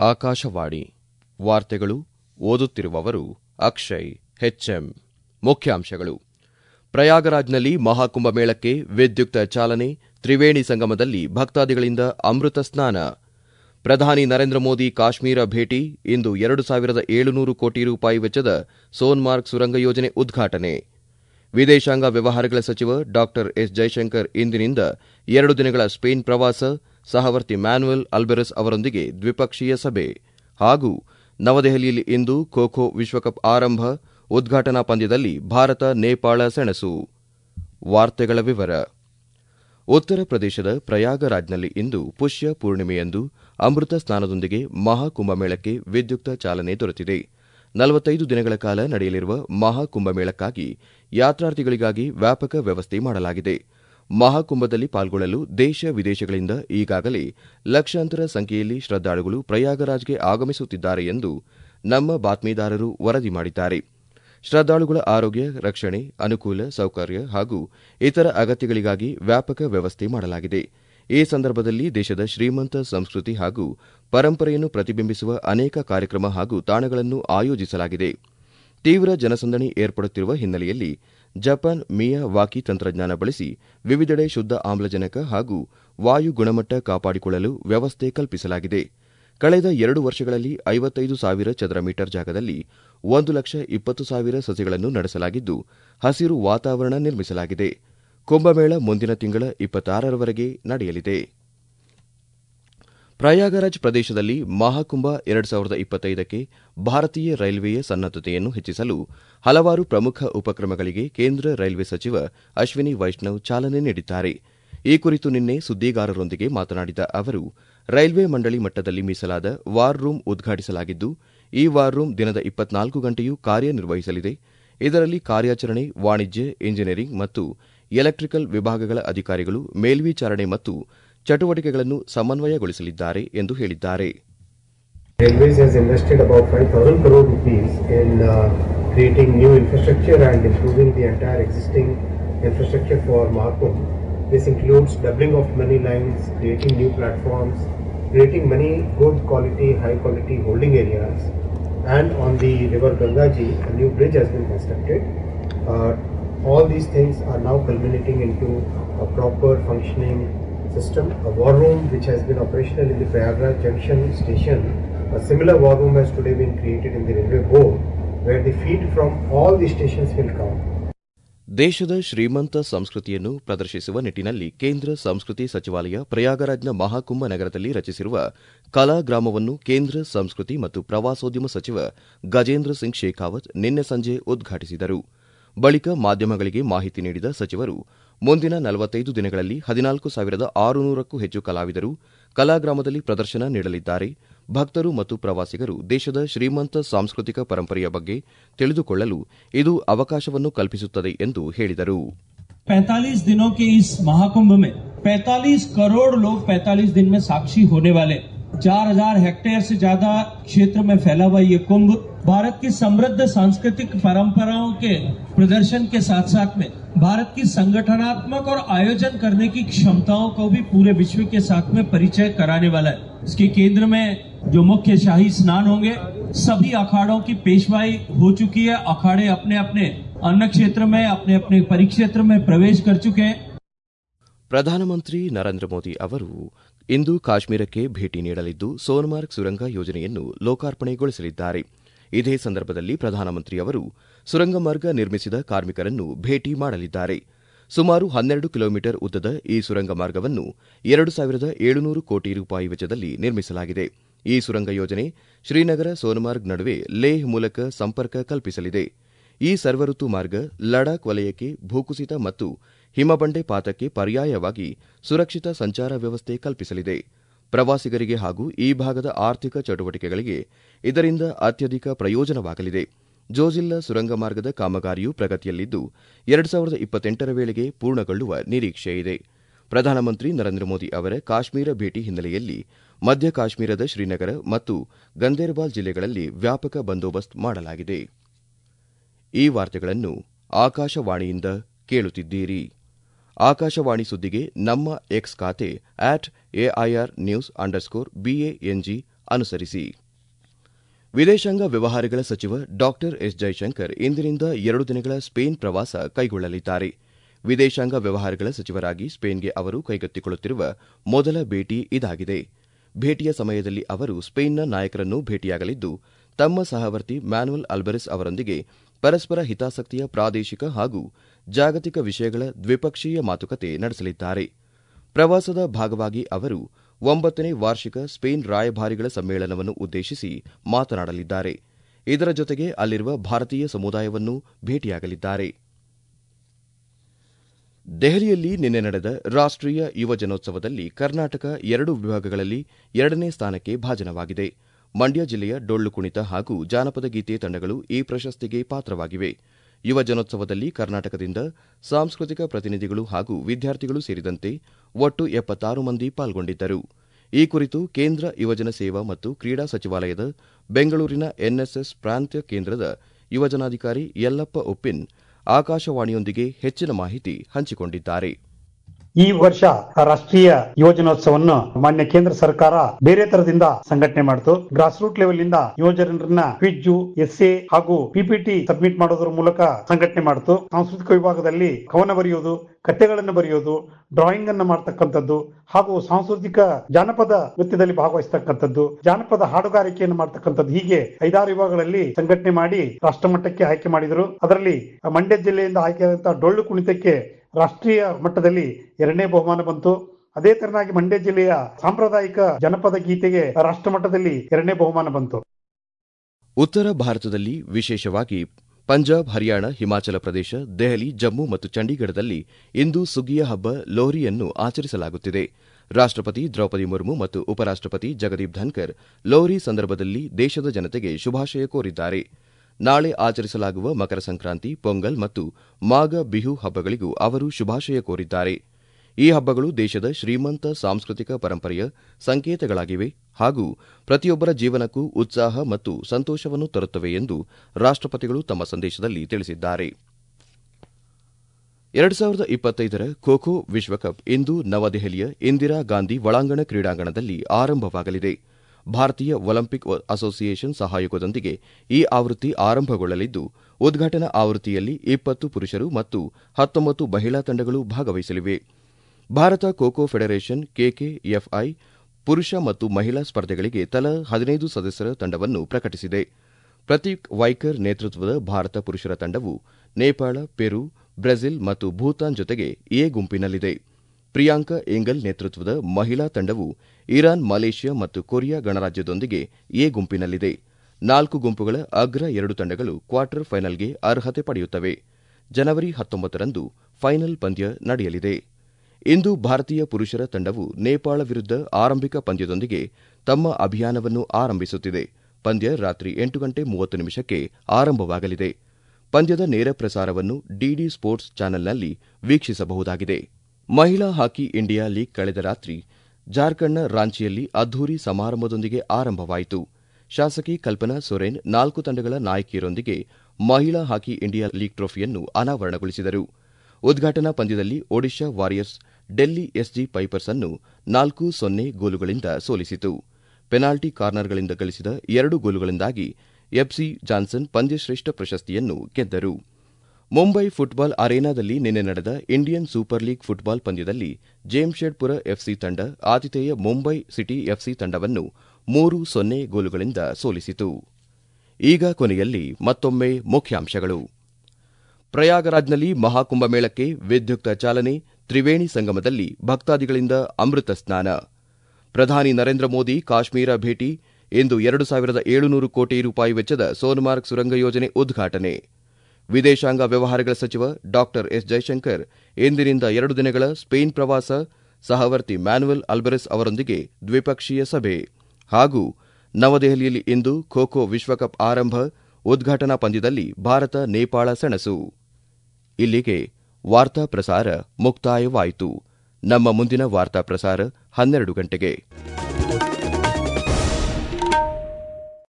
ಆಕಾಶವಾಣಿ ವಾರ್ತೆಗಳು ಓದುತ್ತಿರುವವರು ಅಕ್ಷಯ್ ಹೆಚ್ಎಂ ಮುಖ್ಯಾಂಶಗಳು ಪ್ರಯಾಗರಾಜ್ನಲ್ಲಿ ಮಹಾಕುಂಭಮೇಳಕ್ಕೆ ವಿದ್ಯುಕ್ತ ಚಾಲನೆ ತ್ರಿವೇಣಿ ಸಂಗಮದಲ್ಲಿ ಭಕ್ತಾದಿಗಳಿಂದ ಅಮೃತ ಸ್ನಾನ ಪ್ರಧಾನಿ ನರೇಂದ್ರ ಮೋದಿ ಕಾಶ್ಮೀರ ಭೇಟಿ ಇಂದು ಎರಡು ಸಾವಿರದ ಏಳುನೂರು ಕೋಟಿ ರೂಪಾಯಿ ವೆಚ್ಚದ ಸೋನ್ಮಾರ್ಗ್ ಸುರಂಗ ಯೋಜನೆ ಉದ್ಘಾಟನೆ ವಿದೇಶಾಂಗ ವ್ಯವಹಾರಗಳ ಸಚಿವ ಡಾ ಎಸ್ ಜೈಶಂಕರ್ ಇಂದಿನಿಂದ ಎರಡು ದಿನಗಳ ಸ್ಪೇನ್ ಪ್ರವಾಸ ಸಹವರ್ತಿ ಮ್ಯಾನುಯಲ್ ಅಲ್ಬೆರಸ್ ಅವರೊಂದಿಗೆ ದ್ವಿಪಕ್ಷೀಯ ಸಭೆ ಹಾಗೂ ನವದೆಹಲಿಯಲ್ಲಿ ಇಂದು ಖೋ ಖೋ ವಿಶ್ವಕಪ್ ಆರಂಭ ಉದ್ಘಾಟನಾ ಪಂದ್ಯದಲ್ಲಿ ಭಾರತ ನೇಪಾಳ ಸೆಣಸು ವಾರ್ತೆಗಳ ವಿವರ ಉತ್ತರ ಪ್ರದೇಶದ ಪ್ರಯಾಗರಾಜ್ನಲ್ಲಿ ಇಂದು ಪುಷ್ಯ ಪೂರ್ಣಿಮೆಯಂದು ಅಮೃತ ಸ್ನಾನದೊಂದಿಗೆ ಮಹಾಕುಂಭಮೇಳಕ್ಕೆ ವಿದ್ಯುಕ್ತ ಚಾಲನೆ ದೊರೆತಿದೆ ನಲವತ್ತೈದು ದಿನಗಳ ಕಾಲ ನಡೆಯಲಿರುವ ಮಹಾಕುಂಭಮೇಳಕ್ಕಾಗಿ ಯಾತ್ರಾರ್ಥಿಗಳಿಗಾಗಿ ವ್ಯಾಪಕ ವ್ಯವಸ್ಥೆ ಮಾಡಲಾಗಿದೆ ಮಹಾಕುಂಭದಲ್ಲಿ ಪಾಲ್ಗೊಳ್ಳಲು ದೇಶ ವಿದೇಶಗಳಿಂದ ಈಗಾಗಲೇ ಲಕ್ಷಾಂತರ ಸಂಖ್ಯೆಯಲ್ಲಿ ಶ್ರದ್ದಾಳುಗಳು ಪ್ರಯಾಗರಾಜ್ಗೆ ಆಗಮಿಸುತ್ತಿದ್ದಾರೆ ಎಂದು ನಮ್ಮ ಬಾತ್ಮೀದಾರರು ವರದಿ ಮಾಡಿದ್ದಾರೆ ಶ್ರದ್ದಾಳುಗಳ ಆರೋಗ್ಯ ರಕ್ಷಣೆ ಅನುಕೂಲ ಸೌಕರ್ಯ ಹಾಗೂ ಇತರ ಅಗತ್ಯಗಳಿಗಾಗಿ ವ್ಯಾಪಕ ವ್ಯವಸ್ಥೆ ಮಾಡಲಾಗಿದೆ ಈ ಸಂದರ್ಭದಲ್ಲಿ ದೇಶದ ಶ್ರೀಮಂತ ಸಂಸ್ಕೃತಿ ಹಾಗೂ ಪರಂಪರೆಯನ್ನು ಪ್ರತಿಬಿಂಬಿಸುವ ಅನೇಕ ಕಾರ್ಯಕ್ರಮ ಹಾಗೂ ತಾಣಗಳನ್ನು ಆಯೋಜಿಸಲಾಗಿದೆ ತೀವ್ರ ಜನಸಂದಣಿ ಏರ್ಪಡುತ್ತಿರುವ ಹಿನ್ನೆಲೆಯಲ್ಲಿ ಜಪಾನ್ ಮಿಯಾ ವಾಕಿ ತಂತ್ರಜ್ಞಾನ ಬಳಸಿ ವಿವಿಧೆಡೆ ಶುದ್ದ ಆಮ್ಲಜನಕ ಹಾಗೂ ವಾಯು ಗುಣಮಟ್ಟ ಕಾಪಾಡಿಕೊಳ್ಳಲು ವ್ಯವಸ್ಥೆ ಕಲ್ಪಿಸಲಾಗಿದೆ ಕಳೆದ ಎರಡು ವರ್ಷಗಳಲ್ಲಿ ಐವತ್ತೈದು ಸಾವಿರ ಚದರ ಮೀಟರ್ ಜಾಗದಲ್ಲಿ ಒಂದು ಲಕ್ಷ ಇಪ್ಪತ್ತು ಸಾವಿರ ಸಸಿಗಳನ್ನು ನಡೆಸಲಾಗಿದ್ದು ಹಸಿರು ವಾತಾವರಣ ನಿರ್ಮಿಸಲಾಗಿದೆ ಕುಂಭಮೇಳ ಮುಂದಿನ ತಿಂಗಳ ಇಪ್ಪತ್ತಾರರವರೆಗೆ ನಡೆಯಲಿದೆ ಪ್ರಯಾಗರಾಜ್ ಪ್ರದೇಶದಲ್ಲಿ ಮಹಾಕುಂಭ ಎರಡು ಸಾವಿರದ ಇಪ್ಪತ್ತೈದಕ್ಕೆ ಭಾರತೀಯ ರೈಲ್ವೆಯ ಸನ್ನದ್ದತೆಯನ್ನು ಹೆಚ್ಚಿಸಲು ಹಲವಾರು ಪ್ರಮುಖ ಉಪಕ್ರಮಗಳಿಗೆ ಕೇಂದ್ರ ರೈಲ್ವೆ ಸಚಿವ ಅಶ್ವಿನಿ ವೈಷ್ಣವ್ ಚಾಲನೆ ನೀಡಿದ್ದಾರೆ ಈ ಕುರಿತು ನಿನ್ನೆ ಸುದ್ದಿಗಾರರೊಂದಿಗೆ ಮಾತನಾಡಿದ ಅವರು ರೈಲ್ವೆ ಮಂಡಳಿ ಮಟ್ಟದಲ್ಲಿ ಮೀಸಲಾದ ವಾರ್ ರೂಂ ಉದ್ಘಾಟಿಸಲಾಗಿದ್ದು ಈ ವಾರ್ ರೂಂ ದಿನದ ಇಪ್ಪತ್ನಾಲ್ಕು ಗಂಟೆಯೂ ಕಾರ್ಯನಿರ್ವಹಿಸಲಿದೆ ಇದರಲ್ಲಿ ಕಾರ್ಯಾಚರಣೆ ವಾಣಿಜ್ಯ ಇಂಜಿನಿಯರಿಂಗ್ ಮತ್ತು ಎಲೆಕ್ಟ್ರಿಕಲ್ ವಿಭಾಗಗಳ ಅಧಿಕಾರಿಗಳು ಮೇಲ್ವಿಚಾರಣೆ ಮತ್ತು ಚಟುವಟಿಕೆಗಳನ್ನು ಸಮನ್ವಯಗೊಳಿಸಲಿದ್ದಾರೆ ಎಂದು ಹೇಳಿದ್ದಾರೆ Railways has invested about 5,000 crore rupees in uh, creating new infrastructure and improving the entire existing infrastructure for Mahakumbh. This includes doubling of many lines, creating new platforms, creating many good quality, high quality holding areas, and on the river Gangaji, a new bridge has been constructed. Uh, all these things are now culminating into a proper functioning system. A war room which has been operational in the Prayagraj Junction station. A similar war room has today been created in the railway board where the feed from all the stations will come. ದೇಶದ ಶ್ರೀಮಂತ ಸಂಸ್ಕೃತಿಯನ್ನು ಪ್ರದರ್ಶಿಸುವ ನಿಟ್ಟಿನಲ್ಲಿ ಕೇಂದ್ರ ಸಂಸ್ಕೃತಿ ಸಚಿವಾಲಯ ಪ್ರಯಾಗರಾಜ್ನ ಮಹಾಕುಂಭ ನಗರದಲ್ಲಿ ರಚಿಸಿರುವ ಕಲಾ ಗ್ರಾಮವನ್ನು ಕೇಂದ್ರ ಸಂಸ್ಕೃತಿ ಮತ್ತು ಪ್ರವಾಸೋದ್ಯಮ ಸಚಿವ ಗಜೇಂದ್ರ ಸಿಂಗ್ ಶೇಖಾವತ್ ನಿನ್ನೆ ಸಂಜೆ ಉದ್ಘಾಟಿಸಿದರು ಬಳಿಕ ಮಾಧ್ಯಮಗಳಿಗೆ ಮಾಹಿತಿ ನೀಡಿದ ಸಚಿವರು ಮುಂದಿನ ನಲವತ್ತೈದು ದಿನಗಳಲ್ಲಿ ಹದಿನಾಲ್ಕು ಸಾವಿರದ ಆರುನೂರಕ್ಕೂ ಹೆಚ್ಚು ಕಲಾವಿದರು ಕಲಾಗ್ರಾಮದಲ್ಲಿ ಪ್ರದರ್ಶನ ನೀಡಲಿದ್ದಾರೆ ಭಕ್ತರು ಮತ್ತು ಪ್ರವಾಸಿಗರು ದೇಶದ ಶ್ರೀಮಂತ ಸಾಂಸ್ಕೃತಿಕ ಪರಂಪರೆಯ ಬಗ್ಗೆ ತಿಳಿದುಕೊಳ್ಳಲು ಇದು ಅವಕಾಶವನ್ನು ಕಲ್ಪಿಸುತ್ತದೆ ಎಂದು ಹೇಳಿದರು 45 दिनों के इस महाकुंभ में 45 करोड़ लोग 45 दिन में साक्षी होने वाले 4000 हेक्टेयर से ज्यादा क्षेत्र में फैला हुआ ये कुंभ भारत की समृद्ध सांस्कृतिक परंपराओं के प्रदर्शन के साथ साथ में भारत की संगठनात्मक और आयोजन करने की क्षमताओं को भी पूरे विश्व के साथ में परिचय कराने वाला है इसके केंद्र में जो मुख्य शाही स्नान होंगे सभी अखाड़ों की पेशवाई हो चुकी है अखाड़े अपने अपने अन्न क्षेत्र में अपने अपने परिक्षेत्र में प्रवेश कर चुके हैं ಪ್ರಧಾನಮಂತ್ರಿ ನರೇಂದ್ರ ಮೋದಿ ಅವರು ಇಂದು ಕಾಶ್ಮೀರಕ್ಕೆ ಭೇಟಿ ನೀಡಲಿದ್ದು ಸೋನ್ಮಾರ್ಗ್ ಸುರಂಗ ಯೋಜನೆಯನ್ನು ಲೋಕಾರ್ಪಣೆಗೊಳಿಸಲಿದ್ದಾರೆ ಇದೇ ಸಂದರ್ಭದಲ್ಲಿ ಪ್ರಧಾನಮಂತ್ರಿ ಅವರು ಸುರಂಗ ಮಾರ್ಗ ನಿರ್ಮಿಸಿದ ಕಾರ್ಮಿಕರನ್ನು ಭೇಟಿ ಮಾಡಲಿದ್ದಾರೆ ಸುಮಾರು ಹನ್ನೆರಡು ಕಿಲೋಮೀಟರ್ ಉದ್ದದ ಈ ಸುರಂಗ ಮಾರ್ಗವನ್ನು ಎರಡು ಸಾವಿರದ ಏಳುನೂರು ಕೋಟಿ ರೂಪಾಯಿ ವೆಚ್ಚದಲ್ಲಿ ನಿರ್ಮಿಸಲಾಗಿದೆ ಈ ಸುರಂಗ ಯೋಜನೆ ಶ್ರೀನಗರ ಸೋನ್ಮಾರ್ಗ್ ನಡುವೆ ಲೇಹ್ ಮೂಲಕ ಸಂಪರ್ಕ ಕಲ್ಪಿಸಲಿದೆ ಈ ಸರ್ವಋತು ಮಾರ್ಗ ಲಡಾಖ್ ವಲಯಕ್ಕೆ ಭೂಕುಸಿತ ಮತ್ತು ಹಿಮಬಂಡೆ ಪಾತಕ್ಕೆ ಪರ್ಯಾಯವಾಗಿ ಸುರಕ್ಷಿತ ಸಂಚಾರ ವ್ಯವಸ್ಥೆ ಕಲ್ಪಿಸಲಿದೆ ಪ್ರವಾಸಿಗರಿಗೆ ಹಾಗೂ ಈ ಭಾಗದ ಆರ್ಥಿಕ ಚಟುವಟಿಕೆಗಳಿಗೆ ಇದರಿಂದ ಅತ್ಯಧಿಕ ಪ್ರಯೋಜನವಾಗಲಿದೆ ಜೋಜಿಲ್ಲಾ ಸುರಂಗ ಮಾರ್ಗದ ಕಾಮಗಾರಿಯು ಪ್ರಗತಿಯಲ್ಲಿದ್ದು ಎರಡು ಸಾವಿರದ ಇಪ್ಪತ್ತೆಂಟರ ವೇಳೆಗೆ ಪೂರ್ಣಗೊಳ್ಳುವ ನಿರೀಕ್ಷೆಯಿದೆ ಪ್ರಧಾನಮಂತ್ರಿ ನರೇಂದ್ರ ಮೋದಿ ಅವರ ಕಾಶ್ಮೀರ ಭೇಟಿ ಹಿನ್ನೆಲೆಯಲ್ಲಿ ಮಧ್ಯ ಕಾಶ್ಮೀರದ ಶ್ರೀನಗರ ಮತ್ತು ಗಂದೇರ್ಬಾಲ್ ಜಿಲ್ಲೆಗಳಲ್ಲಿ ವ್ಯಾಪಕ ಬಂದೋಬಸ್ತ್ ಮಾಡಲಾಗಿದೆ ಈ ವಾರ್ತೆಗಳನ್ನು ಆಕಾಶವಾಣಿಯಿಂದ ಕೇಳುತ್ತಿದ್ದೀರಿ ಆಕಾಶವಾಣಿ ಸುದ್ದಿಗೆ ನಮ್ಮ ಎಕ್ಸ್ ಖಾತೆ at AIR news underscore BANG ಅನುಸರಿಸಿ ವಿದೇಶಾಂಗ ವ್ಯವಹಾರಗಳ ಸಚಿವ ಡಾಕ್ಟರ್ ಎಸ್ ಜೈಶಂಕರ್ ಇಂದಿನಿಂದ ಎರಡು ದಿನಗಳ ಸ್ಪೇನ್ ಪ್ರವಾಸ ಕೈಗೊಳ್ಳಲಿದ್ದಾರೆ ವಿದೇಶಾಂಗ ವ್ಯವಹಾರಗಳ ಸಚಿವರಾಗಿ ಸ್ಪೇನ್ಗೆ ಅವರು ಕೈಗೆತ್ತಿಕೊಳ್ಳುತ್ತಿರುವ ಮೊದಲ ಭೇಟಿ ಇದಾಗಿದೆ ಭೇಟಿಯ ಸಮಯದಲ್ಲಿ ಅವರು ಸ್ಪೇನ್ನ ನಾಯಕರನ್ನು ಭೇಟಿಯಾಗಲಿದ್ದು ತಮ್ಮ ಸಹವರ್ತಿ ಮ್ಯಾನುವಲ್ ಅಲ್ಬರೆಸ್ ಅವರೊಂದಿಗೆ ಪರಸ್ಪರ ಹಿತಾಸಕ್ತಿಯ ಪ್ರಾದೇಶಿಕ ಹಾಗೂ ಜಾಗತಿಕ ವಿಷಯಗಳ ದ್ವಿಪಕ್ಷೀಯ ಮಾತುಕತೆ ನಡೆಸಲಿದ್ದಾರೆ ಪ್ರವಾಸದ ಭಾಗವಾಗಿ ಅವರು ಒಂಬತ್ತನೇ ವಾರ್ಷಿಕ ಸ್ಪೇನ್ ರಾಯಭಾರಿಗಳ ಸಮ್ಮೇಳನವನ್ನು ಉದ್ದೇಶಿಸಿ ಮಾತನಾಡಲಿದ್ದಾರೆ ಇದರ ಜೊತೆಗೆ ಅಲ್ಲಿರುವ ಭಾರತೀಯ ಸಮುದಾಯವನ್ನು ಭೇಟಿಯಾಗಲಿದ್ದಾರೆ ದೆಹಲಿಯಲ್ಲಿ ನಿನ್ನೆ ನಡೆದ ರಾಷ್ಟೀಯ ಯುವ ಜನೋತ್ಸವದಲ್ಲಿ ಕರ್ನಾಟಕ ಎರಡು ವಿಭಾಗಗಳಲ್ಲಿ ಎರಡನೇ ಸ್ಥಾನಕ್ಕೆ ಭಾಜನವಾಗಿದೆ ಮಂಡ್ಯ ಜಿಲ್ಲೆಯ ಡೊಳ್ಳು ಕುಣಿತ ಹಾಗೂ ಜಾನಪದ ಗೀತೆ ತಂಡಗಳು ಈ ಪ್ರಶಸ್ತಿಗೆ ಪಾತ್ರವಾಗಿವೆ ಯುವ ಜನೋತ್ಸವದಲ್ಲಿ ಕರ್ನಾಟಕದಿಂದ ಸಾಂಸ್ಕೃತಿಕ ಪ್ರತಿನಿಧಿಗಳು ಹಾಗೂ ವಿದ್ಯಾರ್ಥಿಗಳು ಸೇರಿದಂತೆ ಒಟ್ಟು ಎಪ್ಪತ್ತಾರು ಮಂದಿ ಪಾಲ್ಗೊಂಡಿದ್ದರು ಈ ಕುರಿತು ಕೇಂದ್ರ ಯುವಜನ ಸೇವಾ ಮತ್ತು ಕ್ರೀಡಾ ಸಚಿವಾಲಯದ ಬೆಂಗಳೂರಿನ ಎನ್ಎಸ್ಎಸ್ ಪ್ರಾಂತ್ಯ ಕೇಂದ್ರದ ಯುವಜನಾಧಿಕಾರಿ ಯಲ್ಲಪ್ಪ ಉಪ್ಪಿನ್ ಆಕಾಶವಾಣಿಯೊಂದಿಗೆ ಹೆಚ್ಚಿನ ಮಾಹಿತಿ ಹಂಚಿಕೊಂಡಿದ್ದಾರೆ ಈ ವರ್ಷ ರಾಷ್ಟ್ರೀಯ ಯುವಜನೋತ್ಸವವನ್ನು ಮಾನ್ಯ ಕೇಂದ್ರ ಸರ್ಕಾರ ಬೇರೆ ತರದಿಂದ ಸಂಘಟನೆ ಮಾಡಿತು ಗ್ರಾಸ್ ರೂಟ್ ಲೆವೆಲ್ ಇಂದ ಯುವಜನರನ್ನ ಕ್ವಿಜ್ಜು ಎಸ್ಎ ಹಾಗೂ ಪಿಪಿಟಿ ಸಬ್ಮಿಟ್ ಮಾಡೋದ್ರ ಮೂಲಕ ಸಂಘಟನೆ ಮಾಡಿತು ಸಾಂಸ್ಕೃತಿಕ ವಿಭಾಗದಲ್ಲಿ ಕವನ ಬರೆಯೋದು ಕಥೆಗಳನ್ನು ಬರೆಯೋದು ಡ್ರಾಯಿಂಗ್ ಅನ್ನು ಮಾಡ್ತಕ್ಕಂಥದ್ದು ಹಾಗೂ ಸಾಂಸ್ಕೃತಿಕ ಜಾನಪದ ನೃತ್ಯದಲ್ಲಿ ಭಾಗವಹಿಸ್ತಕ್ಕಂಥದ್ದು ಜಾನಪದ ಹಾಡುಗಾರಿಕೆಯನ್ನು ಮಾಡ್ತಕ್ಕಂಥದ್ದು ಹೀಗೆ ಐದಾರು ವಿಭಾಗಗಳಲ್ಲಿ ಸಂಘಟನೆ ಮಾಡಿ ರಾಷ್ಟ್ರಮಟ್ಟಕ್ಕೆ ಆಯ್ಕೆ ಮಾಡಿದರು ಅದರಲ್ಲಿ ಮಂಡ್ಯ ಜಿಲ್ಲೆಯಿಂದ ಆಯ್ಕೆಯಾದಂತಹ ಡೊಳ್ಳು ಕುಣಿತಕ್ಕೆ ರಾಷ್ಟ್ರೀಯ ಮಟ್ಟದಲ್ಲಿ ಎರಡನೇ ಬಹುಮಾನ ಬಂತು ಅದೇ ತರನಾಗಿ ಮಂಡ್ಯ ಜಿಲ್ಲೆಯ ಸಾಂಪ್ರದಾಯಿಕ ಜನಪದ ಗೀತೆಗೆ ರಾಷ್ಟ್ರ ಮಟ್ಟದಲ್ಲಿ ಎರಡನೇ ಬಹುಮಾನ ಬಂತು ಉತ್ತರ ಭಾರತದಲ್ಲಿ ವಿಶೇಷವಾಗಿ ಪಂಜಾಬ್ ಹರಿಯಾಣ ಹಿಮಾಚಲ ಪ್ರದೇಶ ದೆಹಲಿ ಜಮ್ಮು ಮತ್ತು ಚಂಡೀಗಢದಲ್ಲಿ ಇಂದು ಸುಗ್ಗಿಯ ಹಬ್ಬ ಲೋಹರಿಯನ್ನು ಆಚರಿಸಲಾಗುತ್ತಿದೆ ರಾಷ್ಟಪತಿ ದ್ರೌಪದಿ ಮುರ್ಮು ಮತ್ತು ಉಪರಾಷ್ಟಪತಿ ಜಗದೀಪ್ ಧನ್ಕರ್ ಲೋಹರಿ ಸಂದರ್ಭದಲ್ಲಿ ದೇಶದ ಜನತೆಗೆ ಶುಭಾಶಯ ಕೋರಿದ್ದಾರೆ ನಾಳೆ ಆಚರಿಸಲಾಗುವ ಮಕರ ಸಂಕ್ರಾಂತಿ ಪೊಂಗಲ್ ಮತ್ತು ಮಾಘ ಬಿಹು ಹಬ್ಬಗಳಿಗೂ ಅವರು ಶುಭಾಶಯ ಕೋರಿದ್ದಾರೆ ಈ ಹಬ್ಬಗಳು ದೇಶದ ಶ್ರೀಮಂತ ಸಾಂಸ್ಕೃತಿಕ ಪರಂಪರೆಯ ಸಂಕೇತಗಳಾಗಿವೆ ಹಾಗೂ ಪ್ರತಿಯೊಬ್ಬರ ಜೀವನಕ್ಕೂ ಉತ್ಸಾಹ ಮತ್ತು ಸಂತೋಷವನ್ನು ತರುತ್ತವೆ ಎಂದು ರಾಷ್ಟಪತಿಗಳು ತಮ್ಮ ಸಂದೇಶದಲ್ಲಿ ತಿಳಿಸಿದ್ದಾರೆ ಎರಡು ಸಾವಿರದ ಇಪ್ಪತ್ತೈದರ ಖೋ ಖೋ ವಿಶ್ವಕಪ್ ಇಂದು ನವದೆಹಲಿಯ ಇಂದಿರಾ ಗಾಂಧಿ ಒಳಾಂಗಣ ಕ್ರೀಡಾಂಗಣದಲ್ಲಿ ಆರಂಭವಾಗಲಿದೆ ಭಾರತೀಯ ಒಲಿಂಪಿಕ್ ಅಸೋಸಿಯೇಷನ್ ಸಹಯೋಗದೊಂದಿಗೆ ಈ ಆವೃತ್ತಿ ಆರಂಭಗೊಳ್ಳಲಿದ್ದು ಉದ್ಘಾಟನಾ ಆವೃತ್ತಿಯಲ್ಲಿ ಇಪ್ಪತ್ತು ಪುರುಷರು ಮತ್ತು ಹತ್ತೊಂಬತ್ತು ಮಹಿಳಾ ತಂಡಗಳು ಭಾಗವಹಿಸಲಿವೆ ಭಾರತ ಖೋಖೋ ಫೆಡರೇಷನ್ ಕೆಕೆಎಫ್ಐ ಪುರುಷ ಮತ್ತು ಮಹಿಳಾ ಸ್ಪರ್ಧೆಗಳಿಗೆ ತಲಾ ಹದಿನೈದು ಸದಸ್ಯರ ತಂಡವನ್ನು ಪ್ರಕಟಿಸಿದೆ ಪ್ರತೀಕ್ ವೈಕರ್ ನೇತೃತ್ವದ ಭಾರತ ಪುರುಷರ ತಂಡವು ನೇಪಾಳ ಪೆರು ಬ್ರೆಜಿಲ್ ಮತ್ತು ಭೂತಾನ್ ಜೊತೆಗೆ ಎ ಗುಂಪಿನಲ್ಲಿದೆ ಪ್ರಿಯಾಂಕ ಎಂಗಲ್ ನೇತೃತ್ವದ ಮಹಿಳಾ ತಂಡವು ಇರಾನ್ ಮಲೇಷ್ಯಾ ಮತ್ತು ಕೊರಿಯಾ ಗಣರಾಜ್ಯದೊಂದಿಗೆ ಎ ಗುಂಪಿನಲ್ಲಿದೆ ನಾಲ್ಕು ಗುಂಪುಗಳ ಅಗ್ರ ಎರಡು ತಂಡಗಳು ಕ್ವಾರ್ಟರ್ ಫೈನಲ್ಗೆ ಅರ್ಹತೆ ಪಡೆಯುತ್ತವೆ ಜನವರಿ ಹತ್ತೊಂಬತ್ತರಂದು ಫೈನಲ್ ಪಂದ್ಯ ನಡೆಯಲಿದೆ ಇಂದು ಭಾರತೀಯ ಪುರುಷರ ತಂಡವು ನೇಪಾಳ ವಿರುದ್ಧ ಆರಂಭಿಕ ಪಂದ್ಯದೊಂದಿಗೆ ತಮ್ಮ ಅಭಿಯಾನವನ್ನು ಆರಂಭಿಸುತ್ತಿದೆ ಪಂದ್ಯ ರಾತ್ರಿ ಎಂಟು ಗಂಟೆ ಮೂವತ್ತು ನಿಮಿಷಕ್ಕೆ ಆರಂಭವಾಗಲಿದೆ ಪಂದ್ಯದ ನೇರ ಪ್ರಸಾರವನ್ನು ಡಿಡಿ ಸ್ಪೋರ್ಟ್ಸ್ ಚಾನೆಲ್ನಲ್ಲಿ ವೀಕ್ಷಿಸಬಹುದಾಗಿದೆ ಮಹಿಳಾ ಹಾಕಿ ಇಂಡಿಯಾ ಲೀಗ್ ಕಳೆದ ರಾತ್ರಿ ಜಾರ್ಖಂಡ್ನ ರಾಂಚಿಯಲ್ಲಿ ಅದ್ದೂರಿ ಸಮಾರಂಭದೊಂದಿಗೆ ಆರಂಭವಾಯಿತು ಶಾಸಕಿ ಕಲ್ಪನಾ ಸೊರೇನ್ ನಾಲ್ಕು ತಂಡಗಳ ನಾಯಕಿಯರೊಂದಿಗೆ ಮಹಿಳಾ ಹಾಕಿ ಇಂಡಿಯಾ ಲೀಗ್ ಟ್ರೋಫಿಯನ್ನು ಅನಾವರಣಗೊಳಿಸಿದರು ಉದ್ಘಾಟನಾ ಪಂದ್ಯದಲ್ಲಿ Odisha warriors Delhi SG pipers ಅನ್ನು ನಾಲ್ಕು ಸೊನ್ನೆ ಗೋಲುಗಳಿಂದ ಸೋಲಿಸಿತು ಪೆನಾಲ್ಟಿ ಕಾರ್ನರ್ಗಳಿಂದ ಗಳಿಸಿದ ಎರಡು ಗೋಲುಗಳಿಂದಾಗಿ ಎಫ್ಸಿ ಜಾನ್ಸನ್ ಪಂದ್ಯಶ್ರೇಷ್ಠ ಪ್ರಶಸ್ತಿಯನ್ನು ಗೆದ್ದರು ಮುಂಬೈ ಫುಟ್ಬಾಲ್ ಅರೇನಾದಲ್ಲಿ ನಿನ್ನೆ ನಡೆದ ಇಂಡಿಯನ್ ಸೂಪರ್ ಲೀಗ್ ಫುಟ್ಬಾಲ್ ಪಂದ್ಯದಲ್ಲಿ ಜೇಮ್ಶೆಡ್ಪುರ ಎಫ್ಸಿ ತಂಡ ಆತಿಥೇಯ ಮುಂಬೈ ಸಿಟಿ ಎಫ್ಸಿ ತಂಡವನ್ನು ಮೂರು ಸೊನ್ನೆ ಗೋಲುಗಳಿಂದ ಸೋಲಿಸಿತು ಈಗ ಕೊನೆಯಲ್ಲಿ ಮತ್ತೊಮ್ಮೆ ಮುಖ್ಯಾಂಶಗಳು ಪ್ರಯಾಗರಾಜ್ನಲ್ಲಿ ಮಹಾಕುಂಭಮೇಳಕ್ಕೆ ವಿದ್ಯುಕ್ತ ಚಾಲನೆ ತ್ರಿವೇಣಿ ಸಂಗಮದಲ್ಲಿ ಭಕ್ತಾದಿಗಳಿಂದ ಅಮೃತ ಸ್ನಾನ ಪ್ರಧಾನಿ ನರೇಂದ್ರ ಮೋದಿ ಕಾಶ್ಮೀರ ಭೇಟಿ ಇಂದು ಎರಡು ಸಾವಿರದ ಏಳುನೂರು ಕೋಟಿ ರೂಪಾಯಿ ವೆಚ್ಚದ ಸೋನ್ಮಾರ್ಗ್ ಸುರಂಗ ಯೋಜನೆ ಉದ್ಘಾಟನೆ ವಿದೇಶಾಂಗ ವ್ಯವಹಾರಗಳ ಸಚಿವ ಡಾ ಎಸ್ ಜೈಶಂಕರ್ ಇಂದಿನಿಂದ ಎರಡು ದಿನಗಳ ಸ್ಪೇನ್ ಪ್ರವಾಸ ಸಹವರ್ತಿ ಮ್ಯಾನುವೆಲ್ ಅಲ್ಬರೆಸ್ ಅವರೊಂದಿಗೆ ದ್ವಿಪಕ್ಷೀಯ ಸಭೆ ಹಾಗೂ ನವದೆಹಲಿಯಲ್ಲಿ ಇಂದು ಖೋ ಖೋ ವಿಶ್ವಕಪ್ ಆರಂಭ ಉದ್ಘಾಟನಾ ಪಂದ್ಯದಲ್ಲಿ ಭಾರತ ನೇಪಾಳ ಸೆಣಸು ಇಲ್ಲಿಗೆ ವಾರ್ತಾ ಪ್ರಸಾರ ಮುಕ್ತಾಯವಾಯಿತು ನಮ್ಮ ಮುಂದಿನ ವಾರ್ತಾ ಪ್ರಸಾರ ಹನ್ನೆರಡು ಗಂಟೆಗೆ